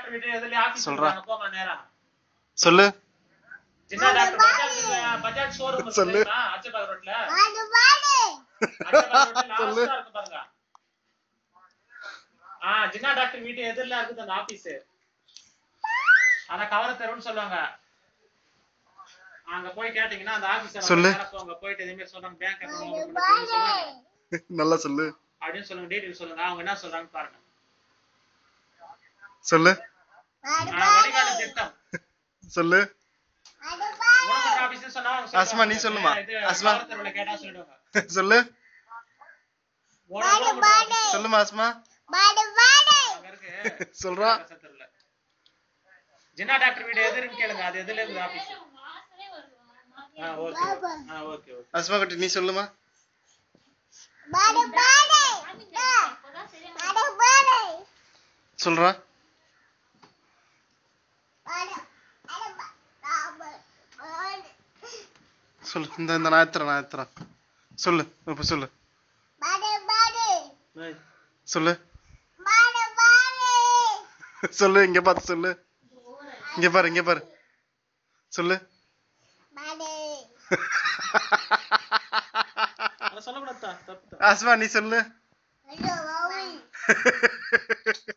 Doctor வீட்டு எதுல office சொல்றா. சொல்றாங்க போங்க நேரா சொல்லு ஜின்னா டாக்டர் பஜாஜ் பஜாஜ் ஷோரூம் சொல்லு. இருக்குமா அச்சபாக் ரோட்ல அச்சபாக் ரோட்ல சொல்லு. லாஸ்டா இருக்கு பாருங்க ஆ ஜின்னா டாக்டர் வீட்டு எதிரில இருக்குது அந்த ஆபீஸ் அத கவர தெருன்னு சொல்லுவாங்க அங்க போய் கேட்டீங்கன்னா அந்த ஆபீஸ் சொல்லு. போங்க போயிட்டு இதே மாதிரி சொன்னாங்க பேங்க் அக்கவுண்ட் ஓபன் பண்ணி சொல்லுங்க நல்லா சொல்லு அப்படின்னு சொல்லுங்க டீடைல் சொல்லுங்க அவங்க என்ன சொல்றாங்கன்னு பாருங்க சொல்லு ஆ, வடிகால் திட்டம் சொல்லு உணவு ஆபீஸ் சொன்னா அவங்க சொல்லுவாங்க. அஸ்மா, நீ சொல்லுமா? இது அஸ்மா. கவர தெருவுல கேட்டா சொல்லிடுவாங்க சொல்லு உணவு உணவு office சொல்லுமா அஸ்மா அங்க இருக்கு சொல்றா தெருவுல. ஜின்னா டாக்டர் வீடு எதுன்னு கேளுங்க அது எதுல இருக்குது ஆபீஸ் ஆ ஓகே ஆ ஓகே ஓகே அஸ்மா குட்டி நீ சொல்லுமா சொல்றா சொல்லு இந்த இந்த நான் எத்துறேன் நான் எத்துறேன் சொல்லு இப்ப சொல்லு ஏய், சொல்லு சொல்லு இங்க பார்த்து சொல்லு இங்க பாரு இங்க பாரு சொல்லு அதை சொல்லக்கூடாது தப்பு அஸ்மா நீ சொல்லு